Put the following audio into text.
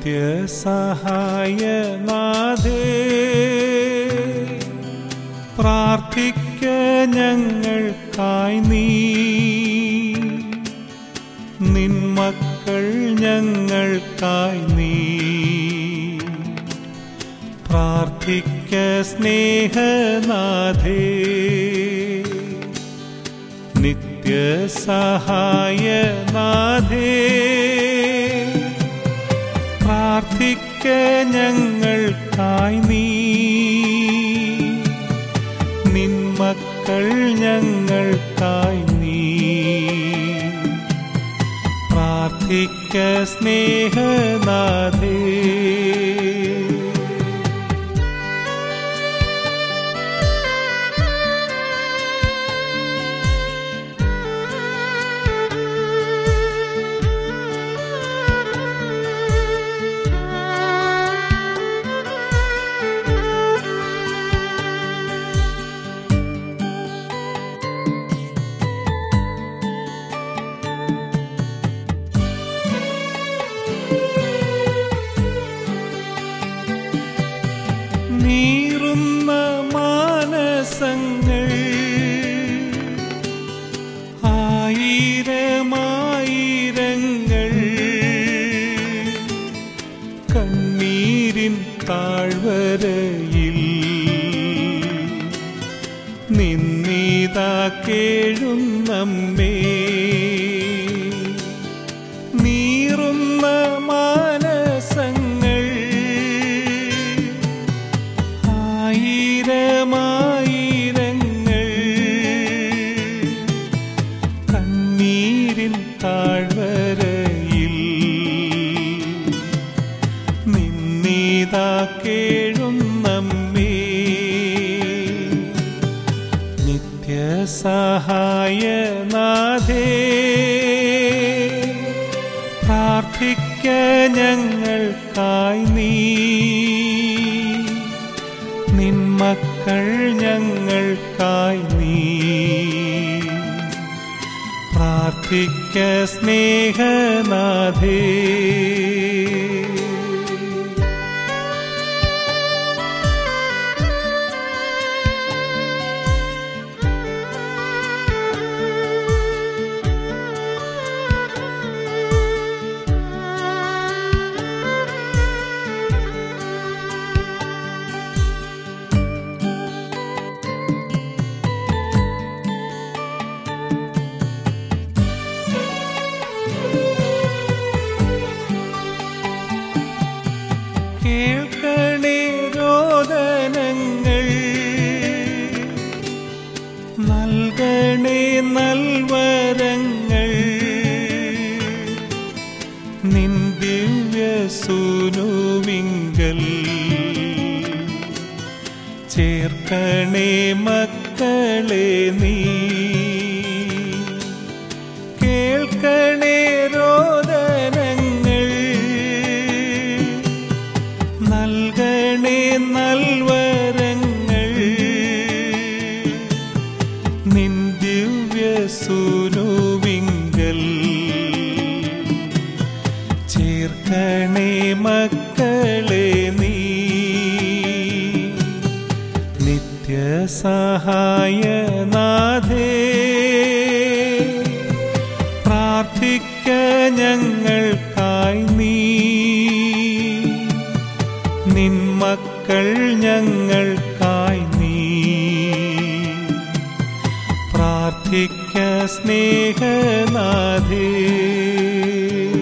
നിത്യസഹായനാഥേ പ്രാർത്ഥിക്ക ഞങ്ങൾക്കായി നീ നിൻ മക്കൾ ഞങ്ങൾക്കായി നീ പ്രാർത്ഥിക്ക സ്നേഹനാഥേ നിത്യസഹായനാഥേ പ്രാർത്ഥിക്ക ഞങ്ങൾക്കായി നീ നിൻ മക്കൾ ഞങ്ങൾക്കായി നീ പ്രാർത്ഥിക്ക സ്നേഹനാഥേ നീറുന്ന മാനസങ്ങൾ ആയിരമായിരങ്ങൾ കണ്ണീരിൻ താഴ്വരയിൽ നിന്നീതാ കേഴുന്നമ്മേ നീറുന്ന മാനസങ്ങൾ ആയിരമായിരങ്ങൾ കണ്ണീരിൻ താഴ്വരയിൽ നിന്നീതാ കേഴുന്നമ്മേ നിത്യസഹായനാഥേ പ്രാർത്ഥിക്ക ഞങ്ങൾക്കായി നീ നിൻ മക്കൾ ഞങ്ങൾക്കായി നീ പ്രാർത്ഥിക്ക സ്നേഹനാഥേ കേൾക്കണേ രോദനങ്ങൾ നൽകണേ നൽവരങ്ങൾ നിൻ ദിവ്യ സൂനുവിങ്കൽ ചേർക്കണേ മക്കളെ നീ കേൾക്കണേ രോദനങ്ങൾ നൽകണേ നൽവരങ്ങൾ നിൻ ദിവ്യ സൂനുവിങ്കൽ ചേർക്കണേ മക്കളെ നീ നിത്യസഹായനാഥേ പ്രാർത്ഥിക്ക ഞങ്ങൾക്കായി നീ നിൻ മക്കൾ ഞങ്ങൾക്കായി നീ പ്രാർത്ഥിക്ക സ്നേഹനാഥേ